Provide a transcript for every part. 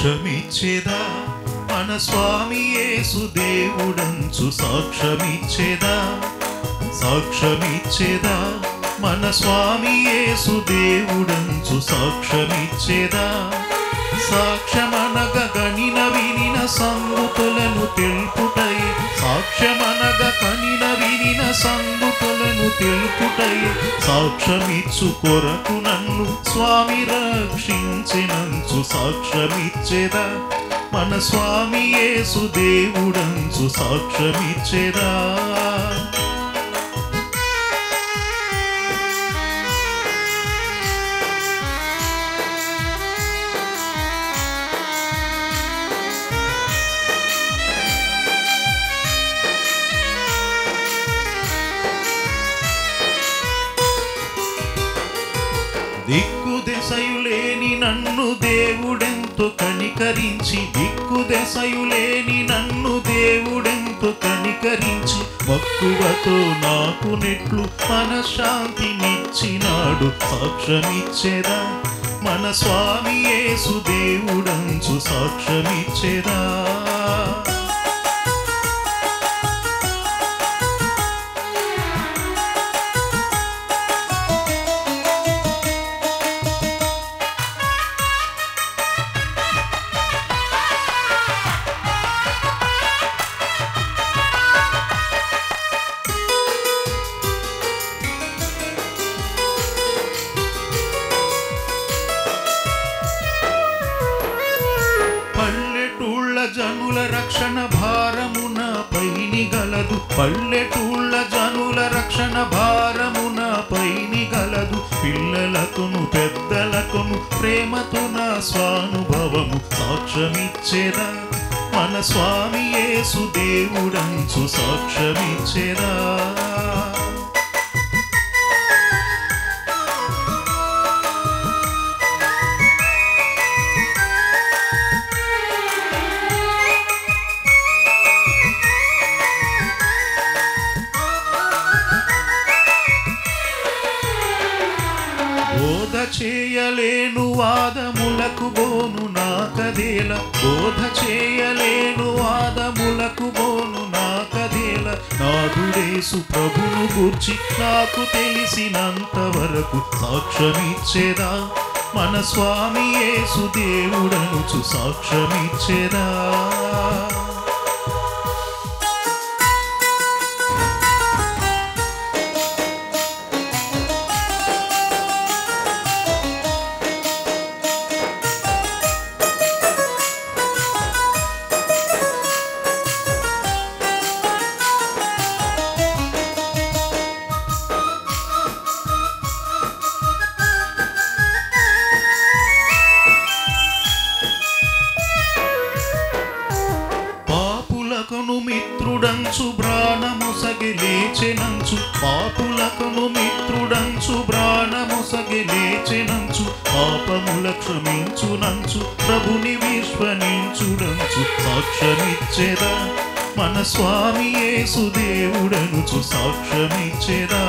సాక్ష్యమిచ్చేదా మన స్వామి యేసు దేవుడంచు సాక్ష్యమిచ్చేదా సాక్ష్యమిచ్చేదా మన స్వామి యేసు దేవుడంచు సాక్ష్యమిచ్చేదా సాక్ష్యమనగ గనిన వినిన సంగుతులను తెలుపుటై సాక్ష్యమనగ కనిన వినిన సంగుతులను తెలుపుటై సాక్ష్యమిచ్చు కొరకు నన్ను స్వామి రక్షించినంచు సాక్ష్యమిచ్చేదా మన స్వామి యేసు దేవుడంచు సాక్ష్యమిచ్చేదా దిక్కు దశయులేని నన్ను దేవుడెంతో కనికరించి దిక్కు దశయులేని నన్ను దేవుడెంతో కనికరించి మక్కువతో నాకు నెట్లు మనశ్శాంతినిచ్చినాడు సాక్ష్యమిచ్చేదా మన స్వామి యేసు దేవుడంచు సాక్ష్యమిచ్చేదా పల్లెటూళ్ళ జనుల రక్షణ భారమున పైని గలదు పల్లెటూళ్ళ జనుల రక్షణ భారమున పైని గలదు పిల్లలకును పెద్దలకును ప్రేమతో నా స్వానుభవము సాక్ష్యమిచ్చేదా మన స్వామి యేసు దేవుడంచు సాక్ష్యమిచ్చేదా బోధ చేయలేను వాదములకు బోను నాకదేల బోధ చేయలేను వాదములకు బోను నాకదేల నాదుడేసు ప్రభును గూర్చి నాకు తెలిసినంత వరకు సాక్ష్యమిచ్చేదా మన స్వామి యేసు దేవుడనుచు సాక్ష్యమిచ్చేదా పాపులకును మిత్రుడంచు ప్రాణముసగి లేచెనంచు పాపులకును మిత్రుడంచు ప్రాణముసగి లేచెనంచు పాపముల క్షమించునంచు ప్రభుని విశ్వనించుడంచు సాక్ష్యమిచ్చేదా మన స్వామి యేసు దేవుడనుచు సాక్ష్యమిచ్చేదా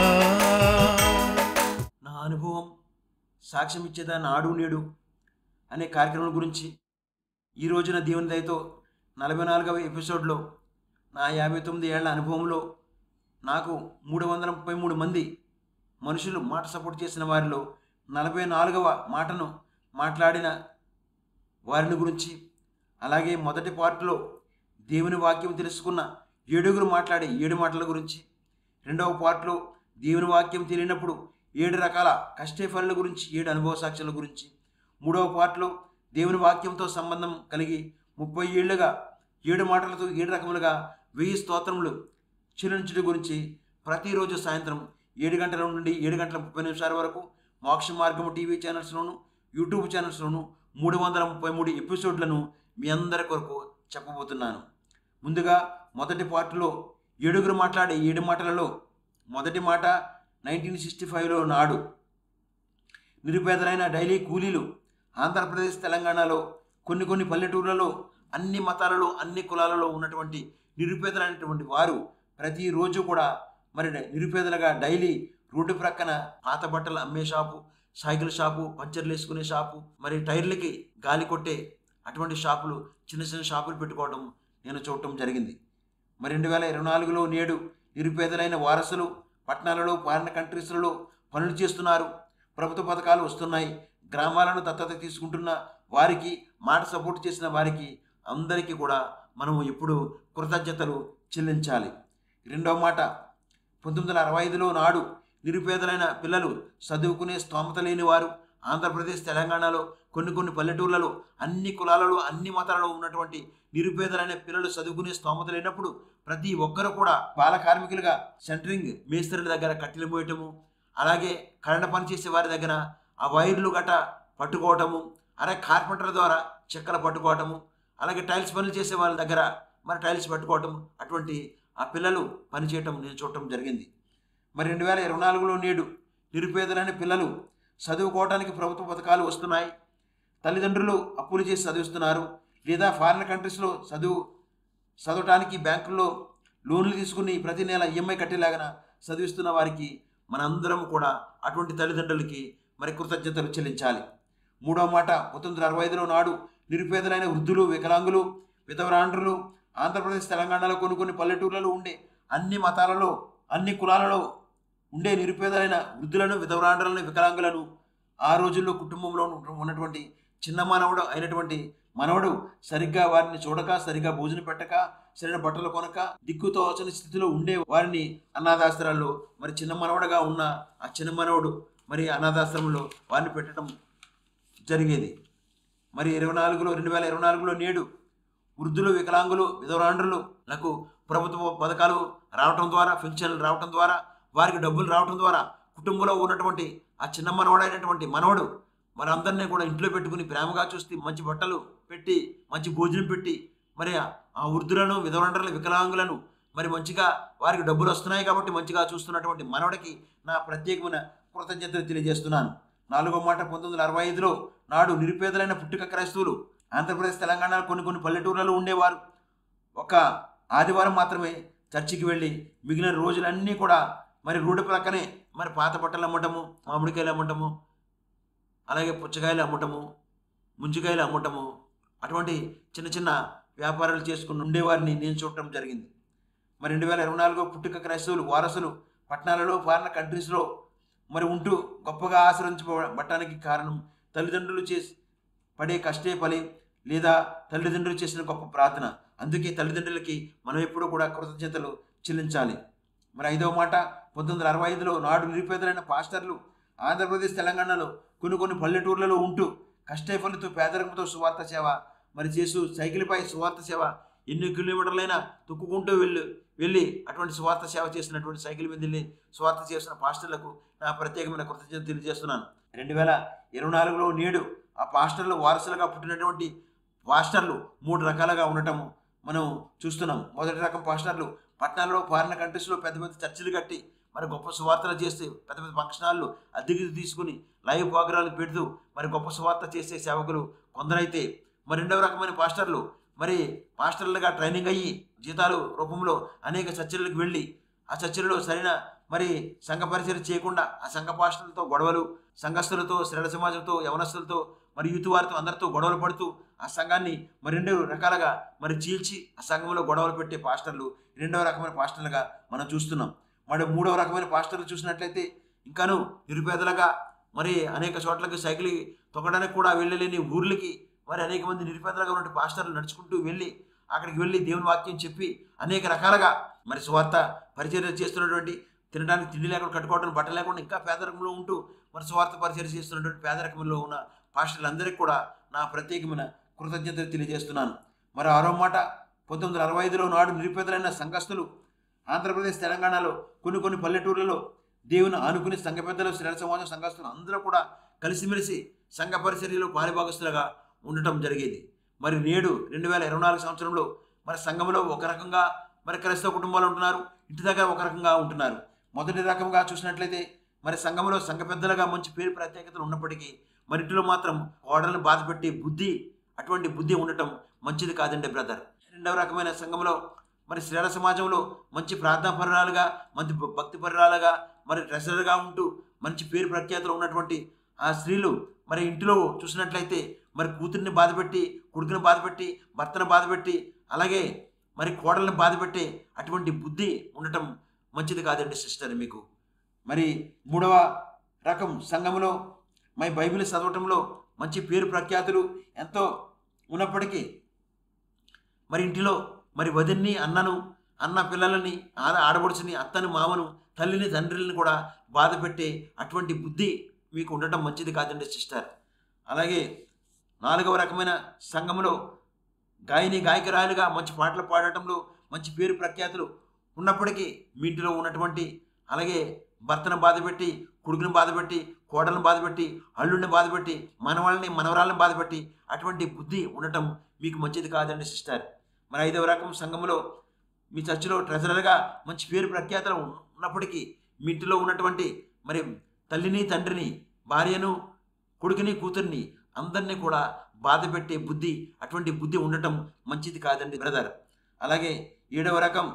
నా అనుభవం సాక్ష్యం ఇచ్చేదా నాడు నేడు అనే కార్యక్రమం గురించి ఈ రోజున దేవుని దయతో నలభై నాలుగవ ఎపిసోడ్లో నా యాభై తొమ్మిది ఏళ్ల అనుభవంలో నాకు మూడు వందల ముప్పై మూడు మంది మనుషులు మాట సపోర్ట్ చేసిన వారిలో నలభై నాలుగవ మాటను మాట్లాడిన వారిని గురించి అలాగే మొదటి పార్ట్లో దేవుని వాక్యం తెలుసుకున్న ఏడుగురు మాట్లాడే ఏడు మాటల గురించి రెండవ పార్ట్లో దేవుని వాక్యం తెలియనప్పుడు ఏడు రకాల కష్టే పనుల గురించి ఏడు అనుభవ సాక్ష్యాల గురించి మూడవ పార్ట్లో దేవుని వాక్యంతో సంబంధం కలిగి ముప్పై ఏళ్ళుగా ఏడు మాటలతో ఏడు రకములుగా వెయ్యి స్తోత్రములు చిరుంచుడి గురించి ప్రతిరోజు సాయంత్రం ఏడు గంటల నుండి ఏడు గంటల ముప్పై నిమిషాల వరకు మోక్ష మార్గము టీవీ ఛానల్స్లోను యూట్యూబ్ ఛానల్స్లోను మూడు వందల ముప్పై మూడు ఎపిసోడ్లను మీ అందరి కొరకు చెప్పబోతున్నాను ముందుగా మొదటి పార్ట్లో ఏడుగురు మాట్లాడే ఏడు మాటలలో మొదటి మాట నైన్టీన్ సిక్స్టీ ఫైవ్లో నాడు నిరుపేదలైన డైలీ కూలీలు ఆంధ్రప్రదేశ్ తెలంగాణలో కొన్ని కొన్ని పల్లెటూర్లలో అన్ని మతాలలో అన్ని కులాలలో ఉన్నటువంటి నిరుపేదలైనటువంటి వారు ప్రతిరోజు కూడా మరి నిరుపేదలుగా డైలీ రోడ్డు ప్రక్కన పాత బట్టలు అమ్మే షాపు సైకిల్ షాపు పంచర్లు వేసుకునే షాపు మరి టైర్లకి గాలి కొట్టే అటువంటి షాపులు చిన్న చిన్న షాపులు పెట్టుకోవడం నేను చూడటం జరిగింది మరి రెండు వేల ఇరవై నాలుగులో నేడు నిరుపేదలైన వారసులు పట్టణాలలో ఫారిన్ కంట్రీస్లలో పనులు చేస్తున్నారు ప్రభుత్వ పథకాలు వస్తున్నాయి గ్రామాలను దత్తత తీసుకుంటున్న వారికి మాట సపోర్ట్ చేసిన వారికి అందరికీ కూడా మనం ఇప్పుడు కృతజ్ఞతలు చెల్లించాలి రెండవ మాట పంతొమ్మిది వందల అరవై ఐదులో నాడు నిరుపేదలైన పిల్లలు చదువుకునే స్తోమత లేని వారు ఆంధ్రప్రదేశ్ తెలంగాణలో కొన్ని కొన్ని పల్లెటూర్లలో అన్ని కులాలలో అన్ని మతాలలో ఉన్నటువంటి నిరుపేదలైన పిల్లలు చదువుకునే స్తోమత లేనప్పుడు ప్రతి ఒక్కరు కూడా బాల కార్మికులుగా సెంటరింగ్ మేస్త్రుల దగ్గర కట్టెలు మోయటము అలాగే కరెంట్ పని చేసే వారి దగ్గర ఆ వైర్లు గట పట్టుకోవటము అలాగే కార్పెంటర్ ద్వారా చెక్కలు పట్టుకోవటము అలాగే టైల్స్ పనులు చేసే వాళ్ళ దగ్గర మరి టైల్స్ పట్టుకోవటం అటువంటి ఆ పిల్లలు పనిచేయటం నేను చూడటం జరిగింది మరి రెండు వేల ఇరవై నాలుగులో నేడు నిరుపేదలైన పిల్లలు చదువుకోవడానికి ప్రభుత్వ పథకాలు వస్తున్నాయి తల్లిదండ్రులు అప్పులు చేసి చదివిస్తున్నారు లేదా ఫారిన్ కంట్రీస్లో చదువు చదవటానికి బ్యాంకుల్లో లోన్లు తీసుకుని ప్రతి నెల ఈఎంఐ కట్టేలాగా చదివిస్తున్న వారికి మనందరం కూడా అటువంటి తల్లిదండ్రులకి మరి కృతజ్ఞతలు చెల్లించాలి మూడవ మాట పంతొమ్మిది వందల అరవై ఐదులో నాడు నిరుపేదలైన వృద్ధులు వికలాంగులు విధవరాండ్రులు ఆంధ్రప్రదేశ్ తెలంగాణలో కొన్ని కొన్ని పల్లెటూర్లలో ఉండే అన్ని మతాలలో అన్ని కులాలలో ఉండే నిరుపేదలైన వృద్ధులను విధవరాండ్రులను వికలాంగులను ఆ రోజుల్లో కుటుంబంలో ఉన్నటువంటి చిన్న మానవుడు అయినటువంటి మనవడు సరిగ్గా వారిని చూడక సరిగ్గా భోజనం పెట్టక సరైన బట్టలు కొనక దిక్కు తోచని స్థితిలో ఉండే వారిని అనాథాశ్రయాల్లో మరి చిన్న మనవడుగా ఉన్న ఆ చిన్న మనవడు మరి అనాథాశ్రమంలో వారిని పెట్టడం జరిగేది మరి ఇరవై నాలుగులో రెండు వేల ఇరవై నాలుగులో నేడు వృద్ధులు వికలాంగులు విధవరాండ్రులకు ప్రభుత్వ పథకాలు రావటం ద్వారా పెన్షన్లు రావటం ద్వారా వారికి డబ్బులు రావటం ద్వారా కుటుంబంలో ఉన్నటువంటి ఆ చిన్న మనవడైనటువంటి మనవడు మరి అందరినీ కూడా ఇంట్లో పెట్టుకుని ప్రేమగా చూస్తే మంచి బట్టలు పెట్టి మంచి భోజనం పెట్టి మరి ఆ వృద్ధులను విధవరాండ్రుల వికలాంగులను మరి మంచిగా వారికి డబ్బులు వస్తున్నాయి కాబట్టి మంచిగా చూస్తున్నటువంటి మనవడికి నా ప్రత్యేకమైన కృతజ్ఞతలు తెలియజేస్తున్నాను నాలుగో మాట పంతొమ్మిది వందల అరవై ఐదులో నాడు నిరుపేదలైన పుట్టుక క్రైస్తవులు ఆంధ్రప్రదేశ్ తెలంగాణలో కొన్ని కొన్ని పల్లెటూర్లలో ఉండేవారు ఒక ఆదివారం మాత్రమే చర్చికి వెళ్ళి మిగిలిన రోజులన్నీ కూడా మరి రోడ్డు ప్రక్కనే మరి పాత బట్టలు అమ్మటము మామిడికాయలు అమ్మటము అలాగే పుచ్చకాయలు అమ్మటము ముంజికాయలు అమ్మటము అటువంటి చిన్న చిన్న వ్యాపారాలు చేసుకుని ఉండేవారిని నేను చూడటం జరిగింది మరి రెండు వేల ఇరవై నాలుగో పుట్టుక క్రైస్తవులు వారసులు పట్టణాలలో ఫారిన్ కంట్రీస్లో మరి ఉంటూ గొప్పగా ఆశ్రయించబడటానికి కారణం తల్లిదండ్రులు చేసి పడే కష్టే ఫలి లేదా తల్లిదండ్రులు చేసిన గొప్ప ప్రార్థన అందుకే తల్లిదండ్రులకి మనం ఎప్పుడూ కూడా కృతజ్ఞతలు చెల్లించాలి మరి ఐదవ మాట పంతొమ్మిది వందల అరవై ఐదులో నాడు నిరుపేదలైన పాస్టర్లు ఆంధ్రప్రదేశ్ తెలంగాణలో కొన్ని కొన్ని పల్లెటూర్లలో ఉంటూ కష్టే ఫలితో పేదరికంతో సువార్త సేవ మరి చేస్తూ సైకిల్పై సువార్త సేవ ఎన్ని కిలోమీటర్లైనా తొక్కుకుంటూ వెళ్ళి వెళ్ళి అటువంటి స్వార్థ సేవ చేసినటువంటి సైకిల్ మీద వెళ్ళి స్వార్థ చేసిన పాస్టర్లకు నా ప్రత్యేకమైన కృతజ్ఞత తెలియజేస్తున్నాను రెండు వేల ఇరవై నాలుగులో నేడు ఆ పాస్టర్లు వారసులుగా పుట్టినటువంటి పాస్టర్లు మూడు రకాలుగా ఉండటము మనం చూస్తున్నాం మొదటి రకం పాస్టర్లు పట్టణాల్లో ఫారిన్ కంట్రీస్లో పెద్ద పెద్ద చర్చిలు కట్టి మరి గొప్ప సువార్తలు చేస్తే పెద్ద పెద్ద ఫంక్షన్ హాళ్ళు అద్దెకి తీసుకుని లైవ్ ప్రోగ్రాలు పెడుతూ మరి గొప్ప సువార్త చేసే సేవకులు కొందరైతే మరి రెండవ రకమైన పాస్టర్లు మరి పాస్టర్లుగా ట్రైనింగ్ అయ్యి జీతాలు రూపంలో అనేక చర్చలకు వెళ్ళి ఆ చర్చలలో సరైన మరి సంఘ పరిచయం చేయకుండా ఆ సంఘ పాస్టర్లతో గొడవలు సంఘస్థులతో శ్రేణ సమాజంతో యవనస్తులతో మరి యూత్ వారితో అందరితో గొడవలు పడుతూ ఆ సంఘాన్ని మరి రెండు రకాలుగా మరి చీల్చి ఆ సంఘంలో గొడవలు పెట్టే పాస్టర్లు రెండవ రకమైన పాస్టర్లుగా మనం చూస్తున్నాం మరి మూడవ రకమైన పాస్టర్లు చూసినట్లయితే ఇంకాను నిరుపేదలుగా మరి అనేక చోట్లకి సైకిల్ తొక్కడానికి కూడా వెళ్ళలేని ఊర్లకి మరి అనేక మంది నిరుపేదలుగా ఉన్న పాస్టర్లు నడుచుకుంటూ వెళ్ళి అక్కడికి వెళ్ళి దేవుని వాక్యం చెప్పి అనేక రకాలుగా మరి స్వార్థ పరిచర్య చేస్తున్నటువంటి తినడానికి తిండి లేకుండా కట్టుకోవడం బట్ట లేకుండా ఇంకా పేదరికంలో ఉంటూ మరి స్వార్థ పరిచర్య చేస్తున్నటువంటి పేదరికంలో ఉన్న పాస్టర్లందరికీ కూడా నా ప్రత్యేకమైన కృతజ్ఞతలు తెలియజేస్తున్నాను మరి ఆరో మాట పంతొమ్మిది వందల అరవై ఐదులో నాడు నిరుపేదలైన సంఘస్థులు ఆంధ్రప్రదేశ్ తెలంగాణలో కొన్ని కొన్ని పల్లెటూర్లలో దేవుని ఆనుకుని సంఘ పెద్దలు శ్రేణ సమాజం సంఘస్థులు అందరూ కూడా కలిసిమెలిసి సంఘ పరిచర్యలో పారిభాగస్తులుగా ఉండటం జరిగేది మరి నేడు రెండు వేల ఇరవై నాలుగు సంవత్సరంలో మరి సంఘంలో ఒక రకంగా మరి క్రైస్తవ కుటుంబాలు ఉంటున్నారు ఇంటి దగ్గర ఒక రకంగా ఉంటున్నారు మొదటి రకంగా చూసినట్లయితే మరి సంఘంలో సంఘ పెద్దలుగా మంచి పేరు ప్రత్యేకతలు ఉన్నప్పటికీ మరి ఇంటిలో మాత్రం కోడలను బాధ పెట్టి బుద్ధి అటువంటి బుద్ధి ఉండటం మంచిది కాదండి బ్రదర్ రెండవ రకమైన సంఘంలో మరి శ్రేణ సమాజంలో మంచి ప్రార్థనా పరురాలుగా మంచి భక్తి పరురాలుగా మరి ట్రెజరర్గా ఉంటూ మంచి పేరు ప్రఖ్యాతులు ఉన్నటువంటి ఆ స్త్రీలు మరి ఇంటిలో చూసినట్లయితే మరి కూతుర్ని బాధపెట్టి కొడుకుని బాధపెట్టి భర్తను బాధపెట్టి అలాగే మరి కోడల్ని బాధపెట్టే అటువంటి బుద్ధి ఉండటం మంచిది కాదండి సిస్టర్ మీకు మరి మూడవ రకం సంఘములో మై బైబిల్ చదవటంలో మంచి పేరు ప్రఖ్యాతులు ఎంతో ఉన్నప్పటికీ మరి ఇంటిలో మరి వదిన్ని అన్నను అన్న పిల్లలని ఆడ ఆడబడుచుని అత్తని మామను తల్లిని తండ్రిని కూడా బాధ పెట్టే అటువంటి బుద్ధి మీకు ఉండటం మంచిది కాదండి సిస్టర్ అలాగే నాలుగవ రకమైన సంఘములో గాయని గాయకురాలుగా మంచి పాటలు పాడటంలో మంచి పేరు ప్రఖ్యాతులు ఉన్నప్పటికీ మీ ఇంటిలో ఉన్నటువంటి అలాగే భర్తను బాధపెట్టి కొడుకుని బాధపెట్టి కోడలను బాధపెట్టి అల్లుడిని బాధపెట్టి మనవాళ్ళని మనవరాళ్ళని బాధపెట్టి అటువంటి బుద్ధి ఉండటం మీకు మంచిది కాదండి సిస్టర్ మరి ఐదవ రకం సంఘములో మీ చర్చిలో ట్రెజరర్గా మంచి పేరు ప్రఖ్యాతలు ఉన్నప్పటికీ మీ ఇంటిలో ఉన్నటువంటి మరి తల్లిని తండ్రిని భార్యను కొడుకుని కూతుర్ని అందరినీ కూడా బాధ పెట్టే బుద్ధి అటువంటి బుద్ధి ఉండటం మంచిది కాదండి బ్రదర్ అలాగే ఏడవ రకం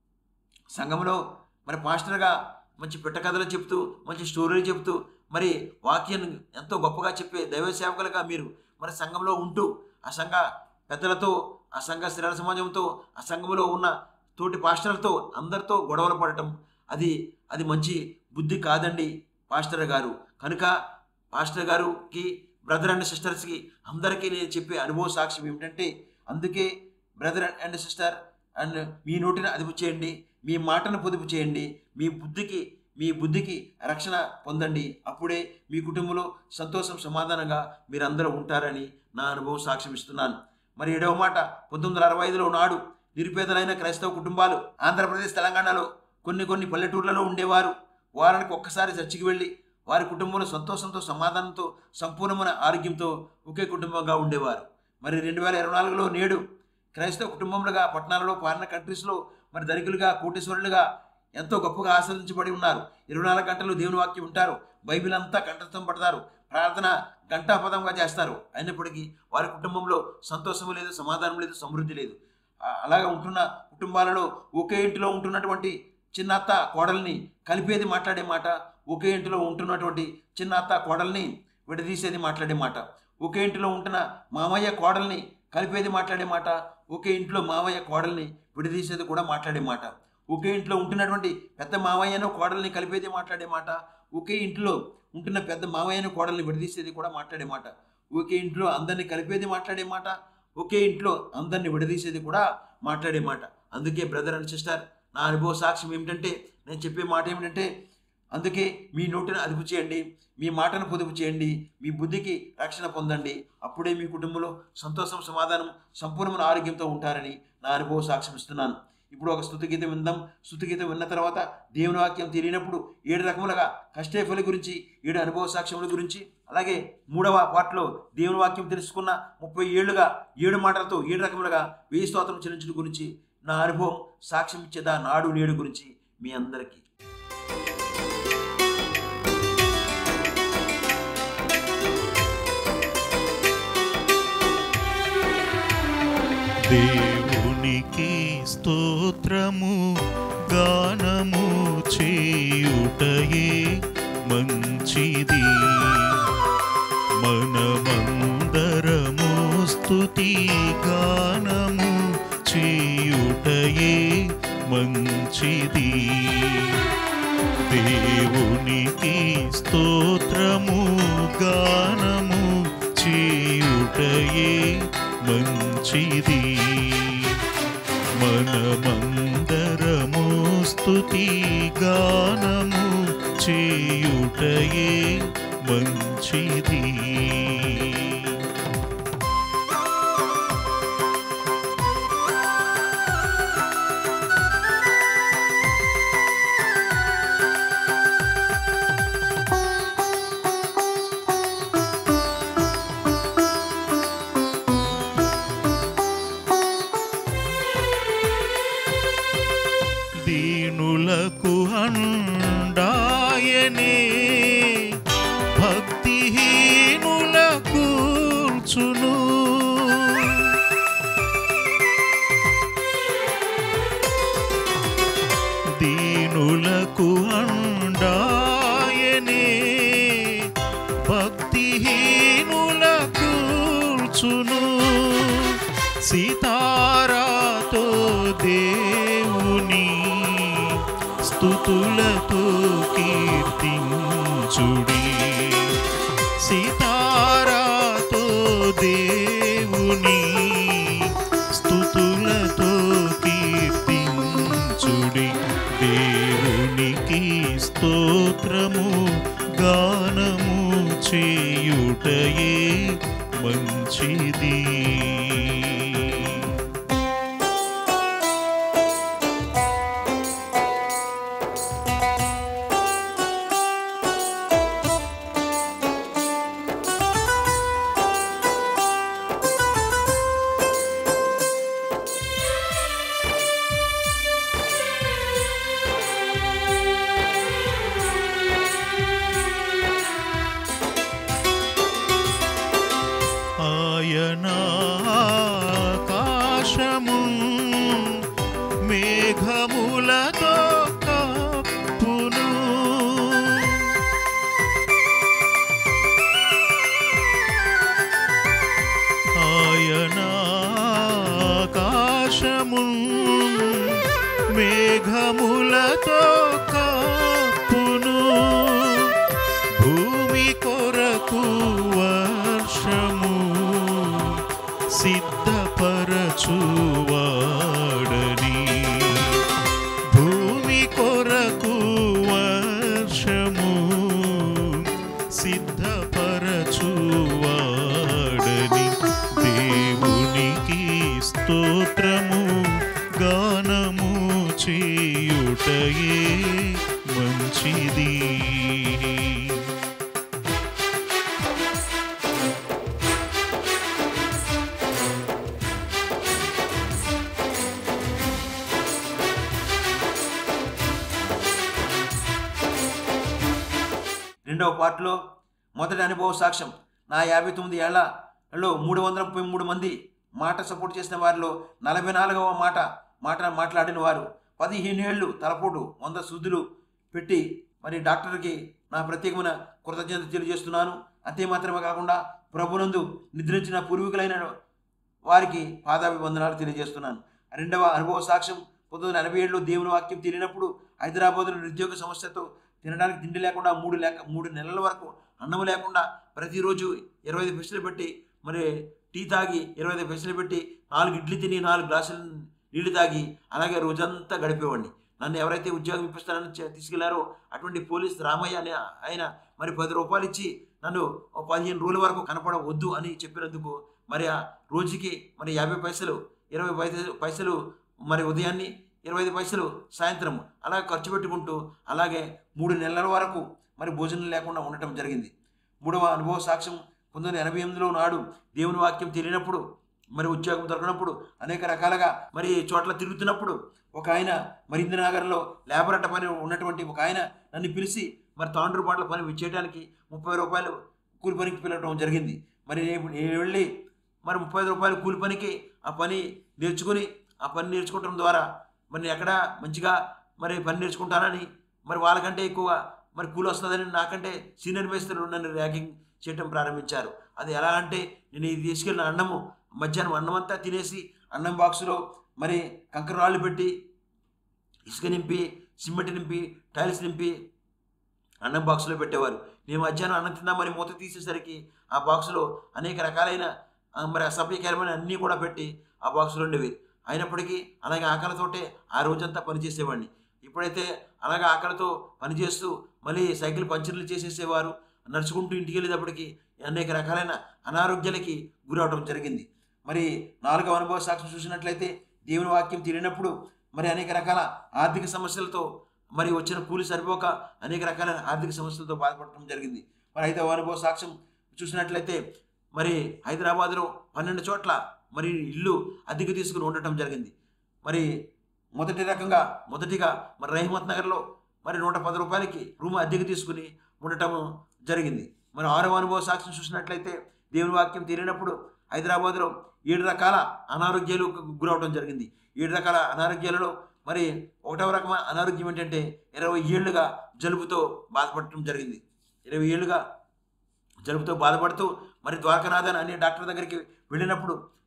సంఘంలో మరి పాస్టర్గా మంచి పిట్ట కథలు చెప్తూ మంచి స్టోరీలు చెప్తూ మరి వాక్యం ఎంతో గొప్పగా చెప్పే దైవ సేవకులుగా మీరు మరి సంఘంలో ఉంటూ ఆ సంఘ పెద్దలతో ఆ సంఘ స్థిరాల సమాజంతో ఆ సంఘంలో ఉన్న తోటి పాస్టర్లతో అందరితో గొడవలు పడటం అది అది మంచి బుద్ధి కాదండి పాస్టర్ గారు కనుక పాస్టర్ గారుకి బ్రదర్ అండ్ సిస్టర్స్కి అందరికీ నేను చెప్పే అనుభవ సాక్ష్యం ఏమిటంటే అందుకే బ్రదర్ అండ్ సిస్టర్ అండ్ మీ నోటిని అదుపు చేయండి మీ మాటను పొదుపు చేయండి మీ బుద్ధికి మీ బుద్ధికి రక్షణ పొందండి అప్పుడే మీ కుటుంబంలో సంతోషం సమాధానంగా మీరందరూ ఉంటారని నా అనుభవం సాక్ష్యం ఇస్తున్నాను మరి ఏడవ మాట పంతొమ్మిది వందల అరవై ఐదులో నాడు నిరుపేదలైన క్రైస్తవ కుటుంబాలు ఆంధ్రప్రదేశ్ తెలంగాణలో కొన్ని కొన్ని పల్లెటూర్లలో ఉండేవారు వారానికి ఒక్కసారి చర్చికి వెళ్ళి వారి కుటుంబంలో సంతోషంతో సమాధానంతో సంపూర్ణమైన ఆరోగ్యంతో ఒకే కుటుంబంగా ఉండేవారు మరి రెండు వేల ఇరవై నాలుగులో నేడు క్రైస్తవ కుటుంబములుగా పట్టణాలలో ఫారిన్ కంట్రీస్లో మరి ధనికులుగా కోటేశ్వరులుగా ఎంతో గొప్పగా ఆస్వాదించబడి ఉన్నారు ఇరవై నాలుగు గంటలు దేవుని వాక్యం ఉంటారు బైబిల్ అంతా కంఠస్థం పడతారు ప్రార్థన గంటాపదంగా చేస్తారు అయినప్పటికీ వారి కుటుంబంలో సంతోషం లేదు సమాధానం లేదు సమృద్ధి లేదు ఆ- అలాగా ఉంటున్న కుటుంబాలలో ఒకే ఇంటిలో ఉంటున్నటువంటి చిన్న అత్త కోడల్ని కలిపేది మాట్లాడే మాట ఒకే ఇంటిలో ఉంటున్నటువంటి చిన్న అత్త కోడల్ని విడదీసేది మాట్లాడే మాట ఒకే ఇంటిలో ఉంటున్న మామయ్య కోడల్ని కలిపేది మాట్లాడే మాట ఒకే ఇంట్లో మామయ్య కోడల్ని విడదీసేది కూడా మాట్లాడే మాట ఒకే ఇంట్లో ఉంటున్నటువంటి పెద్ద మామయ్యను కోడల్ని కలిపేది మాట్లాడే మాట ఒకే ఇంట్లో ఉంటున్న పెద్ద మామయ్యను కోడల్ని విడదీసేది కూడా మాట్లాడే మాట ఒకే ఇంట్లో అందరిని కలిపేది మాట్లాడే మాట ఒకే ఇంట్లో అందరిని విడదీసేది కూడా మాట్లాడే మాట అందుకే బ్రదర్ అండ్ సిస్టర్ నా అనుభవ సాక్ష్యం ఏమిటంటే నేను చెప్పే మాట ఏమిటంటే అందుకే మీ నోటిని అదుపు చేయండి మీ మాటను పొదుపు చేయండి మీ బుద్ధికి రక్షణ పొందండి అప్పుడే మీ కుటుంబంలో సంతోషం సమాధానం సంపూర్ణమైన ఆరోగ్యంతో ఉంటారని నా అనుభవ సాక్ష్యం ఇస్తున్నాను ఇప్పుడు ఒక స్థుతిగీతం విందాం స్థుతిగీతం విన్న తర్వాత దేవుని వాక్యం తెలియనప్పుడు ఏడు రకములుగా కష్టేఫలి గురించి ఏడు అనుభవ సాక్ష్యముల గురించి అలాగే మూడవ పాటలో దేవుని వాక్యం తెలుసుకున్న ముప్పై ఏళ్ళుగా ఏడు మాటలతో ఏడు రకములుగా వెయ్యి స్తోత్రం చెల్లించడం గురించి నా అనుభవం సాక్ష్యం ఇచ్చేదా నాడు నేడు గురించి మీ అందరికీ దేవునికి స్తోత్రము గానము చేయుటయే మంచిది మనమందరము స్తుతి గానము చేయుటయే మంచిది దేవునికి స్తోత్రము గానము చేయుటయే మంచిది మనమందరము స్తుతి గానము చేయుటయే మంచిది దీనులకు అండాయనే భక్తిహీనులకు సీతారాతో దేవుని స్థుతులతో కీర్తించుడి సీతారాతో దేవుని స్థుతులతో కీర్తించుడి దేవునికి స్తోత్రము గానము చేయుటయే మంచిది ఆయన ఆకాశము మేఘములతో కప్పును ఆయన ఆకాశము మేఘములతో కప్పును భూమి కొరకు వర్షము సిద్ధపరచువాడని భూమి కొరకు వర్షము సిద్ధపరచువాడని దేవునికి స్తోత్రము గానము చేయుటయే మంచిది రెండవ పార్ట్లో మొదటి అనుభవ సాక్ష్యం నా యాభై తొమ్మిది ఏళ్లలో మూడు వందల ముప్పై మూడు మంది మాట సపోర్ట్ చేసిన వారిలో నలభై నాలుగవ మాట మాట మాట్లాడిన వారు పదిహేను ఏళ్ళు తలపోటు వంద శుద్ధులు పెట్టి మరి డాక్టర్కి నా ప్రత్యేకమైన కృతజ్ఞత తెలియజేస్తున్నాను అంతే మాత్రమే కాకుండా ప్రభునందు నిద్రించిన పూర్వీకులైన వారికి పాదాభివందనాలు తెలియజేస్తున్నాను రెండవ అనుభవ సాక్ష్యం పంతొమ్మిది వందల ఎనభై ఏడులో దేవుని వాక్యం తెలియనప్పుడు హైదరాబాద్లో నిరుద్యోగ సమస్యతో తినడానికి తిండి లేకుండా మూడు లేక మూడు నెలల వరకు అన్నం లేకుండా ప్రతిరోజు ఇరవై ఐదు పైసలు పెట్టి మరి టీ తాగి ఇరవై ఐదు పైసలు పెట్టి నాలుగు ఇడ్లీ తిని నాలుగు గ్లాసులు నీళ్లు తాగి అలాగే రోజంతా గడిపేవాడిని నన్ను ఎవరైతే ఉద్యోగం ఇప్పిస్తానని చె- తీసుకెళ్లారో అటువంటి పోలీస్ రామయ్య అనే ఆయన మరి పది రూపాయలు ఇచ్చి నన్ను ఓ పదిహేను రోజుల వరకు కనపడవద్దు అని చెప్పినందుకు మరి ఆ రోజుకి మరి యాభై పైసలు ఇరవై పైసలు పైసలు మరి ఉదయాన్ని ఇరవై ఐదు పైసలు సాయంత్రం అలా ఖర్చు పెట్టుకుంటూ అలాగే మూడు నెలల వరకు మరి భోజనం లేకుండా ఉండటం జరిగింది మూడవ అనుభవ సాక్ష్యం పంతొమ్మిది వందల ఎనభై ఎనిమిదిలో నాడు దేవుని వాక్యం తెలియనప్పుడు మరి ఉద్యోగం దొరకనప్పుడు అనేక రకాలుగా మరి చోట్ల తిరుగుతున్నప్పుడు ఒక ఆయన మరి ఇందిరానగర్లో లేబర్ అట్ట పని ఉన్నటువంటి ఒక ఆయన నన్ను పిలిచి మరి తాండ్రు పాటల పని చేయడానికి ముప్పై రూపాయలు కూలి పనికి పిలవడం జరిగింది మరి నేను నేను వెళ్ళి మరి ముప్పై ఐదు రూపాయలు కూలి పనికి ఆ పని నేర్చుకుని ఆ పని నేర్చుకోవడం ద్వారా మరి నేను ఎక్కడ మంచిగా మరి పని నేర్చుకుంటానని మరి వాళ్ళకంటే ఎక్కువ మరి కూలి వస్తుందని నాకంటే సీనియర్ మేస్త్రులు నన్ను ర్యాగింగ్ చేయటం ప్రారంభించారు అది ఎలా అంటే నేను ఇది తీసుకెళ్ళిన అన్నము మధ్యాహ్నం అన్నం అంతా తినేసి అన్నం బాక్సులో మరి కంకర రాళ్ళు పెట్టి ఇసుక నింపి సిమెంట్ నింపి టైల్స్ నింపి అన్నం బాక్సులో పెట్టేవారు నేను మధ్యాహ్నం అన్నం తిందామని మూత తీసేసరికి ఆ బాక్సులో అనేక రకాలైన ఆ, మరి అసభ్యకరమైన అన్నీ కూడా పెట్టి ఆ బాక్సులో ఉండేవి అయినప్పటికీ అలాగే ఆకలితోటే ఆ రోజంతా పనిచేసేవాడిని ఇప్పుడైతే అలాగే ఆకలితో పనిచేస్తూ మళ్ళీ సైకిల్ పంచర్లు చేసేసేవారు నడుచుకుంటూ ఇంటికి వెళ్ళేటప్పటికి అనేక రకాలైన అనారోగ్యాలకి గురవడం జరిగింది మరి నాలుగవ అనుభవ సాక్ష్యం చూసినట్లయితే దేవుని వాక్యం తెలియనప్పుడు మరి అనేక రకాల ఆర్థిక సమస్యలతో మరి వచ్చిన కూలి సరిపోక అనేక రకాల ఆర్థిక సమస్యలతో బాధపడటం జరిగింది మరి ఐదవ అనుభవ సాక్ష్యం చూసినట్లయితే మరి హైదరాబాద్లో పన్నెండు చోట్ల మరి ఇల్లు అద్దెకు తీసుకుని ఉండటం జరిగింది మరి మొదటి రకంగా మొదటిగా మరి రహిమత్ నగర్లో మరి నూట పది రూపాయలకి రూమ్ అద్దెకు తీసుకుని ఉండటం జరిగింది మరి ఆరవ అనుభవ సాక్ష్యం చూసినట్లయితే దేవుని వాక్యం తీరినప్పుడు హైదరాబాద్లో ఏడు రకాల అనారోగ్యాలు గురవడం జరిగింది ఏడు రకాల అనారోగ్యాలలో మరి ఒకటవ రకమైన అనారోగ్యం ఏంటంటే ఇరవై ఏళ్ళుగా జలుబుతో బాధపడటం జరిగింది ఇరవై ఏళ్ళుగా జలుబుతో బాధపడుతూ మరి ద్వారకనాథన్ అనే డాక్టర్ దగ్గరికి వెళ్ళినప్పుడు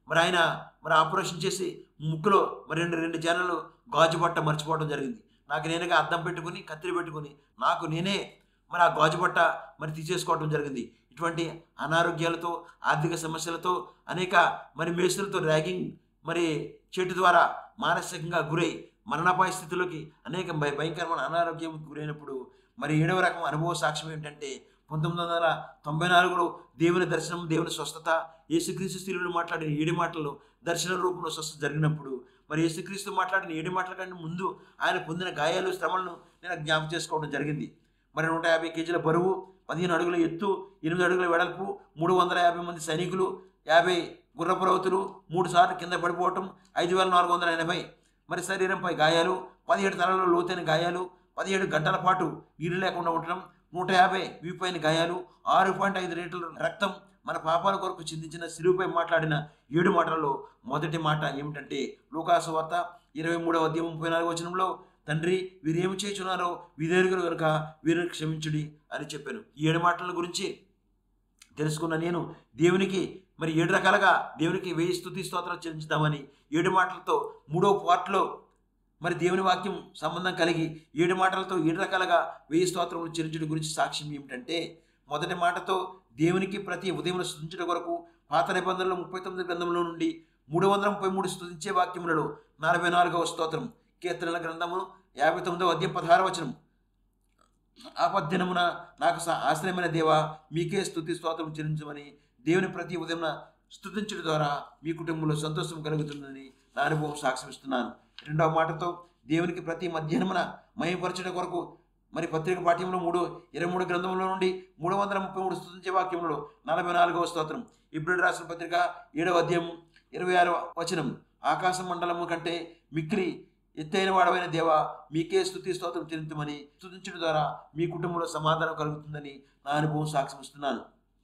మరి ఆయన మరి ఆపరేషన్ చేసి ముక్కులో మరి రెండు రెండు జనాలు గాజు బట్ట మర్చిపోవడం జరిగింది నాకు నేనుగా అద్దం పెట్టుకుని కత్తిరి పెట్టుకుని నాకు నేనే మరి ఆ గాజు బట్ట మరి తీసేసుకోవడం జరిగింది ఇటువంటి అనారోగ్యాలతో ఆర్థిక సమస్యలతో అనేక మరి మేస్తులతో ర్యాగింగ్ మరి చెట్టు ద్వారా మానసికంగా గురై మరణాపాయ స్థితిలోకి అనేక భయ భయంకరమైన అనారోగ్యం గురైనప్పుడు మరి ఏడవ రకం అనుభవ సాక్ష్యం ఏంటంటే పంతొమ్మిది వందల తొంభై నాలుగులో దేవుని దర్శనం దేవుని స్వస్థత యేసుక్రీస్తు స్త్రీలు మాట్లాడిన ఏడు మాటలు దర్శన రూపంలో స్వస్థత జరిగినప్పుడు మరి యేసుక్రీస్తు మాట్లాడిన ఏడు మాటల కంటే ముందు ఆయన పొందిన గాయాలు శ్రమలను నేను జ్ఞాపకం చేసుకోవడం జరిగింది మరి నూట యాభై కేజీల బరువు పదిహేను అడుగుల ఎత్తు ఎనిమిది అడుగుల వెడల్పు మూడు వందల యాభై మంది సైనికులు యాభై గుర్రపు రౌతులు మూడు సార్లు కింద పడిపోవటం ఐదు వేల నాలుగు వందల ఎనభై మరి శరీరంపై గాయాలు పదిహేడు తలలో లోతైన గాయాలు పదిహేడు గంటల పాటు నీరు లేకుండా ఉండటం నూట యాభై వీపైన గాయాలు ఆరు పాయింట్ ఐదు లీటర్ల రక్తం మన పాపాల కొరకు చిందించిన సిలువుపై మాట్లాడిన ఏడు మాటలలో మొదటి మాట ఏమిటంటే లూకాసు వార్త ఇరవై మూడవ అధ్యాయం ముప్పై నాలుగు వచనంలో తండ్రి వీరేమి చేయుచున్నారో వీరేరుగురు కనుక వీరిని క్షమించుడి అని చెప్పాను ఈ ఏడు మాటల గురించి తెలుసుకున్న నేను దేవునికి మరి ఏడు రకాలుగా దేవునికి వెయ్యి స్థుతి స్తోత్రాలు చెల్లించుదామని ఏడు మాటలతో మూడో పార్ట్లో మరి దేవుని వాక్యం సంబంధం కలిగి ఏడు మాటలతో ఏడు రకాలుగా వెయ్యి స్తోత్రములు చెల్లించడం గురించి సాక్ష్యం ఏమిటంటే మొదటి మాటతో దేవునికి ప్రతి ఉదయం స్థుతించడం కొరకు పాత నిబంధనలు ముప్పై తొమ్మిది గ్రంథంలో నుండి మూడు వందల ముప్పై మూడు స్థుతించే వాక్యములలో నలభై నాలుగవ స్తోత్రం కీర్తనల గ్రంథము యాభై తొమ్మిదవ అధ్యాయం పదహార వచనం ఆపద్దినమున నాకు స- ఆశ్రయమైన దేవా మీకే స్థుతి స్తోత్రం చెల్లించమని దేవుని ప్రతి ఉదయం స్థుతించడం ద్వారా మీ కుటుంబంలో సంతోషం కలుగుతుందని నా అనుభవం సాక్ష్యమిస్తున్నాను రెండవ మాటతో దేవునికి ప్రతి మధ్యాహ్నమున మయపరచడం కొరకు మరి పత్రిక పాఠ్యంలో మూడు ఇరవై మూడు గ్రంథంలో నుండి మూడు వందల ముప్పై మూడు స్థుతించే వాక్యంలో నలభై నాలుగవ స్తోత్రం ఇప్పుడు రాసిన పత్రిక ఏడవ అధ్యాయం ఇరవై ఆరవ వచనం ఆకాశ మండలము కంటే మిక్కిలి ఎత్తైన వాడవైన దేవా మీకే స్థుతి స్తోత్రం చెల్లించమని స్థుతించడం ద్వారా మీ కుటుంబంలో సమాధానం కలుగుతుందని నా అనుభవం సాక్ష్యమిస్తున్నాను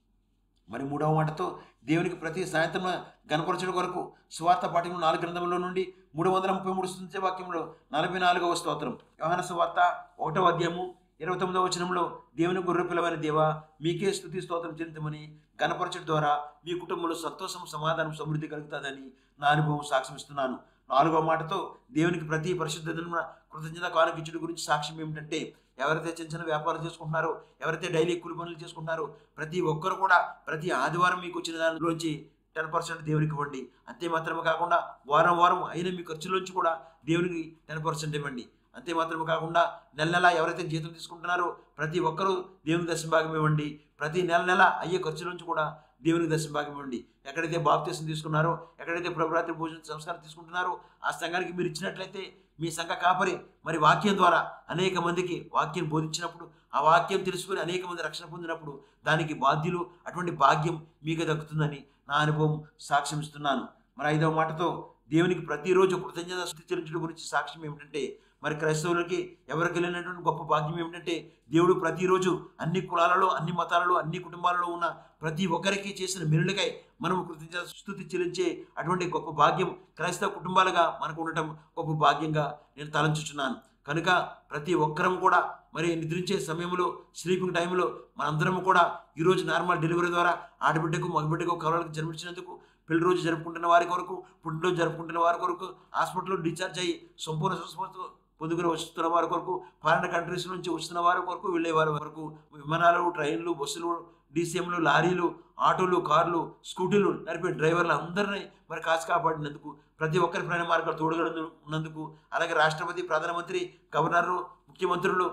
మరి మూడవ మాటతో దేవునికి ప్రతి సాయంత్రం గణపరచడం కొరకు స్వార్థ పాఠ్యంలో నాలుగు గ్రంథంలో నుండి మూడు వందల ముప్పై మూడు స్థుతించే వాక్యంలో నలభై నాలుగవ స్తోత్రం యోహాన సువార్త ఒకటవ అధ్యాయము ఇరవై తొమ్మిదవ వచనంలో దేవుని గొర్రె పిలవైన దేవా మీకే స్థుతి స్తోత్రం చెందుతామని గణపరచడం ద్వారా మీ కుటుంబంలో సంతోషం సమాధానం సమృద్ధి కలుగుతుందని నా అనుభవం సాక్ష్యమిస్తున్నాను నాలుగవ మాటతో దేవునికి ప్రతి పరిశుద్ధ దినమున కృతజ్ఞత కానుకించడం గురించి సాక్ష్యం ఏమిటంటే ఎవరైతే చిన్న చిన్న వ్యాపారం చేసుకుంటున్నారో ఎవరైతే డైలీ కూలి పనులు చేసుకుంటున్నారో ప్రతి ఒక్కరు కూడా ప్రతి ఆదివారం మీకు వచ్చిన దానిలోంచి టెన్ పర్సెంట్ దేవునికి ఇవ్వండి అంతే మాత్రమే కాకుండా వారం వారం అయిన మీ ఖర్చులోంచి కూడా దేవునికి టెన్ పర్సెంట్ ఇవ్వండి అంతే మాత్రమే కాకుండా నెల నెల ఎవరైతే జీతం తీసుకుంటున్నారో ప్రతి ఒక్కరూ దేవునికి దశమ భాగం ఇవ్వండి ప్రతి నెల నెల అయ్యే ఖర్చుల నుంచి కూడా దేవునికి దశమ భాగం ఇవ్వండి ఎక్కడైతే బాప్తీసం తీసుకున్నారో ఎక్కడైతే ప్రభురాత్రి భోజన సంస్కారం తీసుకుంటున్నారో ఆ సంఘానికి మీరు ఇచ్చినట్లయితే మీ సంఘ కాపరి మరి వాక్యం ద్వారా అనేక మందికి వాక్యం బోధించినప్పుడు ఆ వాక్యం తెలుసుకుని అనేక మంది రక్షణ పొందినప్పుడు దానికి బాధ్యులు అటువంటి భాగ్యం మీకు దక్కుతుందని నా అనుభవం సాక్ష్యం ఇస్తున్నాను మరి ఐదవ మాటతో దేవునికి ప్రతిరోజు కృతజ్ఞత స్థుతి చెల్లించడం గురించి సాక్ష్యం ఏమిటంటే మరి క్రైస్తవులకి ఎవరికి వెళ్ళినటువంటి గొప్ప భాగ్యం ఏమిటంటే దేవుడు ప్రతిరోజు అన్ని కులాలలో అన్ని మతాలలో అన్ని కుటుంబాలలో ఉన్న ప్రతి ఒక్కరికి చేసిన మెరులకై మనం కృతజ్ఞత స్థుతి చెల్లించే అటువంటి గొప్ప భాగ్యం క్రైస్తవ కుటుంబాలుగా మనకు ఉండటం గొప్ప భాగ్యంగా నేను తలంచుచున్నాను కనుక ప్రతి ఒక్కరం కూడా మరి నిద్రించే సమయంలో స్లీపింగ్ టైంలో మనందరం కూడా ఈరోజు నార్మల్ డెలివరీ ద్వారా ఆడబిడ్డకు మగబిడ్డకు కవలలకు జన్మించినందుకు పెళ్లి రోజు జరుపుకుంటున్న వారి కొరకు పుట్టినరోజు జరుపుకుంటున్న వారి కొరకు హాస్పిటల్లో డిశ్చార్జ్ అయ్యి సంపూర్ణ స్వస్థత పొందుకుని వస్తున్న వారి కొరకు ఫారిన్ కంట్రీస్ నుంచి వస్తున్న వారి కొరకు వెళ్ళే వారి వరకు విమానాలు ట్రైన్లు బస్సులు డీసీఎంలు లారీలు ఆటోలు కార్లు స్కూటీలు నడిపే డ్రైవర్లు అందరినీ మరి కాసి కాపాడినందుకు ప్రతి ఒక్కరి ప్రయాణ మార్గాలు తోడుగా ఉన్నందుకు అలాగే రాష్ట్రపతి ప్రధానమంత్రి గవర్నరు ముఖ్యమంత్రులు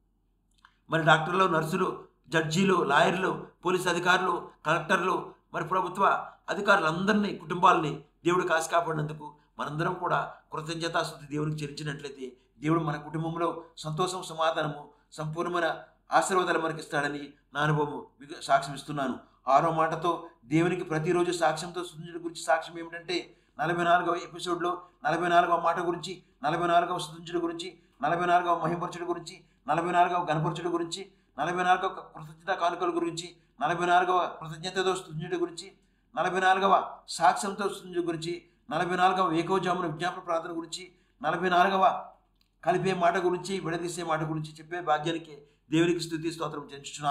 మరి డాక్టర్లు నర్సులు జడ్జీలు లాయర్లు పోలీస్ అధికారులు కలెక్టర్లు మరి ప్రభుత్వ అధికారులందరినీ కుటుంబాలని దేవుడు కాసి కాపాడినందుకు మనందరం కూడా కృతజ్ఞతాస్థుతి దేవునికి చెల్లించినట్లయితే దేవుడు మన కుటుంబంలో సంతోషం సమాధానము సంపూర్ణమైన ఆశీర్వాదాలు మనకి ఇస్తాడని నా అనుభవం మీకు సాక్ష్యం ఇస్తున్నాను ఆరో మాటతో దేవునికి ప్రతిరోజు సాక్ష్యంతో స్థుతించడం గురించి సాక్ష్యం ఏమిటంటే నలభై నాలుగవ ఎపిసోడ్లో నలభై నాలుగవ మాట గురించి నలభై నాలుగవ స్థుతించడం గురించి నలభై నాలుగవ మహింపరచడం గురించి నలభై నాలుగవ గణపరచడం గురించి నలభై నాలుగవ కృతజ్ఞత కానుకల గురించి నలభై నాలుగవ కృతజ్ఞతతో స్థుతించడం గురించి నలభై నాలుగవ సాక్ష్యంతో స్థుతించడం గురించి నలభై నాలుగవ ఏకోజామున విజ్ఞాపన ప్రార్థన గురించి నలభై నాలుగవ కలిపే మాట గురించి విడదీసే మాట గురించి చెప్పే భాగ్యానికి దేవునికి స్థుతి స్తోత్రం చెంచుతున్నాను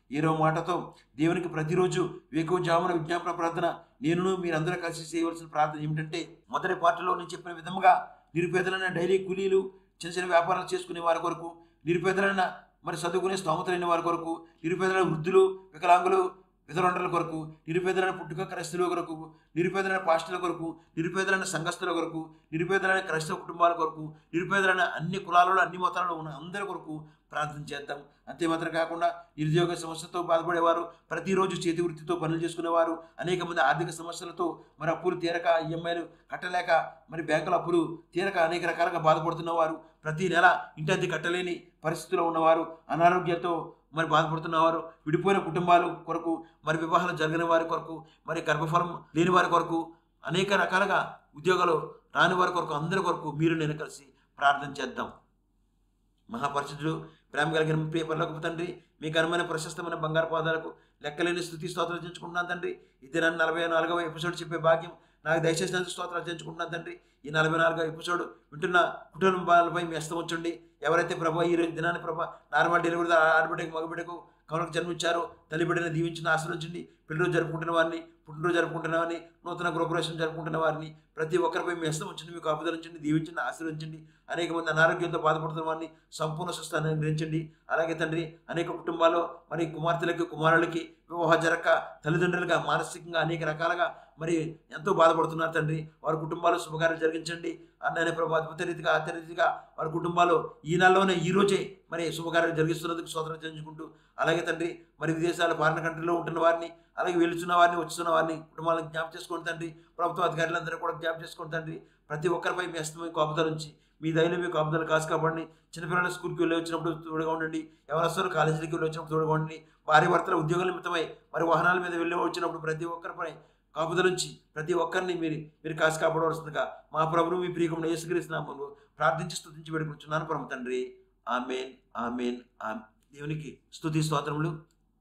ఏరో మాటతో దేవునికి ప్రతిరోజు వేకువజామున విజ్ఞాపన ప్రార్థన నేను మీరందరూ కలిసి చేయవలసిన ప్రార్థన ఏమిటంటే మొదటి పాటలో నేను చెప్పిన విధముగా నిరుపేదలైన డైలీ కూలీలు చిన్న చిన్న వ్యాపారాలు చేసుకునే వారి కొరకు నిరుపేదలైన మరి చదువుకునే స్తోమత లేని వారి కొరకు నిరుపేదలైన వృద్ధులు వికలాంగులు విధరొండల కొరకు నిరుపేదలైన పుట్టుక క్రైస్తవుల కొరకు నిరుపేదలైన పాస్టర్ల కొరకు నిరుపేదలైన సంఘస్థుల కొరకు నిరుపేదలైన క్రైస్తవ కుటుంబాల కొరకు నిరుపేదలైన అన్ని కులాలలో అన్ని మతాలలో ఉన్న అందరి కొరకు ప్రార్థన చేద్దాం అంతే మాత్రం కాకుండా నిరుద్యోగ సమస్యతో బాధపడేవారు ప్రతిరోజు చేతి వృత్తితో పనులు చేసుకునేవారు అనేక మంది ఆర్థిక సమస్యలతో మరి అప్పులు తీరక ఈఎంఐలు కట్టలేక మరి బ్యాంకుల అప్పులు తీరక అనేక రకాలుగా బాధపడుతున్నవారు ప్రతి నెల ఇంటి అద్దె కట్టలేని పరిస్థితిలో ఉన్నవారు అనారోగ్యంతో మరి బాధపడుతున్నవారు విడిపోయిన కుటుంబాలు కొరకు మరి వివాహాలు జరగని వారి కొరకు మరి గర్భఫలం లేని వారి కొరకు అనేక రకాలుగా ఉద్యోగాలు రాని వారి కొరకు అందరి కొరకు మీరు నేను కలిసి ప్రార్థన చేద్దాం మహాపరిశుద్ధుడు ప్రేమ కలిగిన ప్రియ పరలోకపు తండ్రి మీ ఘనమైన ప్రశస్తమైన బంగారు పాదాలకు లెక్కలేని స్థుతి స్తోత్రాలు చేయించుకుంటున్నాను తండ్రి ఇది నన్ను నలభై నాలుగవ ఎపిసోడ్ చెప్పే భాగ్యం నాకు దయచేసినందుకు స్తోత్రాలు చేయించుకుంటున్నాను తండ్రి ఈ నలభై నాలుగవ ఎపిసోడ్ వింటున్న కుటుంబాలపై మీ హస్తం ఉంచండి ఎవరైతే ప్రభా ఈ రోజు దినాన్ని ప్రభా నార్మల్ డెలివరీ ఆడబిడ్డకు మగబిడ్డకు కవలకు జన్మించారో తల్లి బిడ్డని దీవించిన ఆశ్రయించండి పిల్లలు జరుపుకుంటున్న వారిని పుట్టినరోజు జరుపుకుంటున్న వారిని నూతన గృహప్రవేశం జరుపుకుంటున్న వారిని ప్రతి ఒక్కరిపై మీ హస్తం ఉంచండి మీకు ఆపుదలించండి దీవించండి ఆశీర్వదించండి అనేక మంది అనారోగ్యంతో బాధపడుతున్న వారిని సంపూర్ణ స్వస్థాన్ని గ్రహించండి అలాగే తండ్రి అనేక కుటుంబాల్లో మరి కుమార్తెలకి కుమారులకి వివాహ జరగక తల్లిదండ్రులుగా మానసికంగా అనేక రకాలుగా మరి ఎంతో బాధపడుతున్నారు తండ్రి వారి కుటుంబాలు శుభకార్యాలు జరిగించండి అన్ననే ప్రభు అద్భుత రీతిగా ఆత్య రీతిగా వారి కుటుంబాలు ఈ నెలలోనే ఈ రోజే మరి శుభకార్యాలు జరిగిస్తున్నందుకు స్వాతంత్రం చేయించుకుంటూ అలాగే తండ్రి మరి విదేశాల ఫారిన్ కంట్రీలో ఉంటున్న వారిని అలాగే వెళ్తున్న వారిని వచ్చున్న వారిని కుటుంబాలను జ్ఞాపం చేసుకోండి తండ్రి ప్రభుత్వ అధికారులందరూ కూడా జ్ఞాపం చేసుకోండి తండ్రి ప్రతి ఒక్కరిపై మీ హస్తం కాపుదల నుంచి మీ దయలో మీ కాపుదల కాసు కాబట్టి చిన్నపిల్లల స్కూల్కి వెళ్ళి వచ్చినప్పుడు తోడుగా ఉండండి ఎవరొస్తారో కాలేజీకి వెళ్ళి వచ్చినప్పుడు తోడుగా ఉండండి భార్య భర్తల ఉద్యోగాల నిమిత్తమై మరి వాహనాల మీద వెళ్ళి వచ్చినప్పుడు ప్రతి ఒక్కరిపై కాపుదల నుంచి ప్రతి ఒక్కరిని మీరు మీరు కాసి కాపాడవలసిందిగా మా ప్రభును మీ ప్రియకుడు యేసుక్రీస్తున్నాము ప్రార్థించి స్తుతించి వేడుకుంటున్నాను పరమ తండ్రి ఆమెన్ ఆమెన్ ఆమెన్ దేవునికి స్తుతి స్తోత్రములు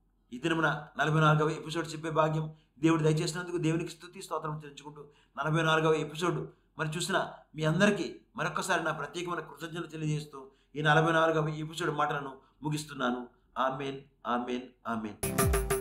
ఈ దినమున నలభై నాలుగవ ఎపిసోడ్ చెప్పే భాగ్యం దేవుడు దయచేసినందుకు దేవునికి స్తుతి స్తోత్రం తెలుసుకుంటూ నలభై నాలుగవ ఎపిసోడ్ మరి చూసిన మీ అందరికీ మరొకసారి నా ప్రత్యేకమైన కృతజ్ఞతలు తెలియజేస్తూ ఈ నలభై నాలుగవ ఎపిసోడ్ మాటలను ముగిస్తున్నాను ఆమెన్ ఆమెన్ ఆమెన్